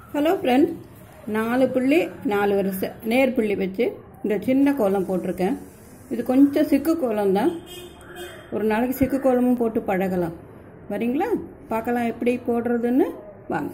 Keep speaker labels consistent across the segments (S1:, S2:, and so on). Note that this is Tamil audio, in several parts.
S1: ஹலோ ஃப்ரெண்ட் நாலு புள்ளி நாலு வரிசை நேர் புள்ளி வச்சு இந்த சின்ன கோலம் போட்டிருக்கேன் இது கொஞ்சம் சிக்கு கோலம் தான் ஒரு நாளைக்கு சிக்கு கோலமும் போட்டு பழகலாம் வரீங்களா பார்க்கலாம் எப்படி போடுறதுன்னு வாங்க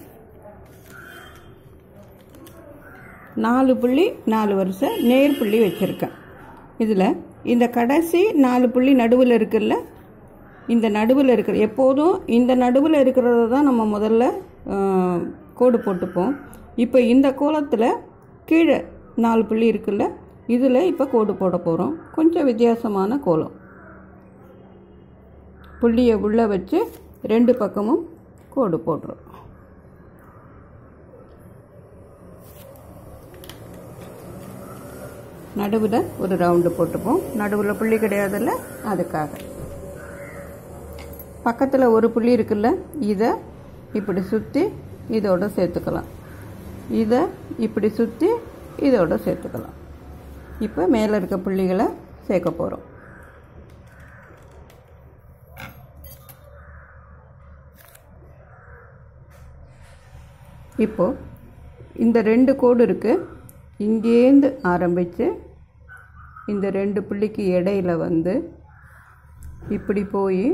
S1: நாலு புள்ளி நாலு வரிசை நேர் புள்ளி வச்சுருக்கேன் இதில் இந்த கடைசி நாலு புள்ளி நடுவில் இருக்குல்ல இந்த நடுவில் இருக்கிற எப்போதும் இந்த நடுவில் இருக்கிறத தான் நம்ம முதல்ல ஆ, கோடு போட்டுப்போம் இப்போ இந்த கோலத்தில் கீழே நாலு புள்ளி இருக்குல்ல இதில் இப்போ கோடு போட போகிறோம் கொஞ்சம் வித்தியாசமான கோலம் புள்ளியை உள்ளே வச்சு ரெண்டு பக்கமும் கோடு போடுறோம் நடுவில் ஒரு ரவுண்டு போட்டுப்போம் நடுவில் புள்ளி கிடையாதுல்ல அதுக்காக பக்கத்தில் ஒரு புள்ளி இருக்குல்ல இதை இப்படி சுற்றி இதோட சேர்த்துக்கலாம் இதை இப்படி சுற்றி இதோட சேர்த்துக்கலாம் இப்போ மேலே இருக்க புள்ளிகளை சேர்க்க போகிறோம் இப்போது இந்த ரெண்டு கோடு இருக்குது இங்கேருந்து ஆரம்பித்து இந்த ரெண்டு புள்ளிக்கு இடையில வந்து இப்படி போய்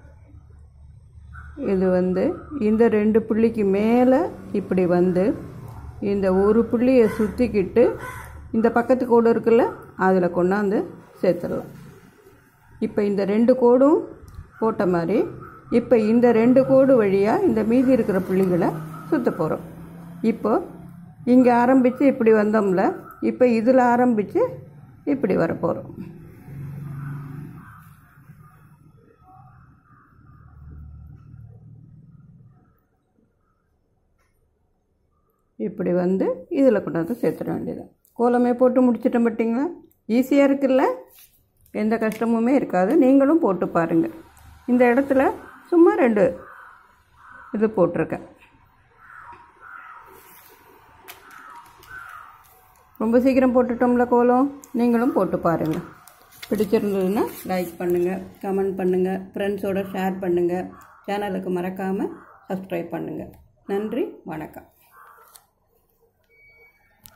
S1: இது வந்து இந்த ரெண்டு புள்ளிக்கு மேலே இப்படி வந்து இந்த ஒரு புள்ளியை சுற்றிக்கிட்டு இந்த பக்கத்து கோடு இருக்குல்ல அதில் கொண்டாந்து சேர்த்துடலாம் இப்போ இந்த ரெண்டு கோடும் போட்ட மாதிரி இப்போ இந்த ரெண்டு கோடு வழியாக இந்த மீதி இருக்கிற புள்ளிகளை சுற்ற போகிறோம் இப்போ இங்கே ஆரம்பித்து இப்படி வந்தோம்ல இப்போ இதில் ஆரம்பித்து இப்படி வர போகிறோம் இப்படி வந்து இதில் கொண்டாந்து சேர்த்துட வேண்டியது கோலமே போட்டு முடிச்சிட்டோம் பார்த்தீங்களா ஈஸியாக இருக்குல்ல எந்த கஷ்டமுமே இருக்காது நீங்களும் போட்டு பாருங்கள் இந்த இடத்துல சும்மா ரெண்டு இது போட்டிருக்கேன் ரொம்ப சீக்கிரம் போட்டுட்டோம்ல கோலம் நீங்களும் போட்டு பாருங்கள் பிடிச்சிருந்ததுன்னா லைக் பண்ணுங்கள் கமெண்ட் பண்ணுங்கள் ஃப்ரெண்ட்ஸோட ஷேர் பண்ணுங்கள் சேனலுக்கு மறக்காமல் சப்ஸ்கிரைப் பண்ணுங்கள் நன்றி வணக்கம்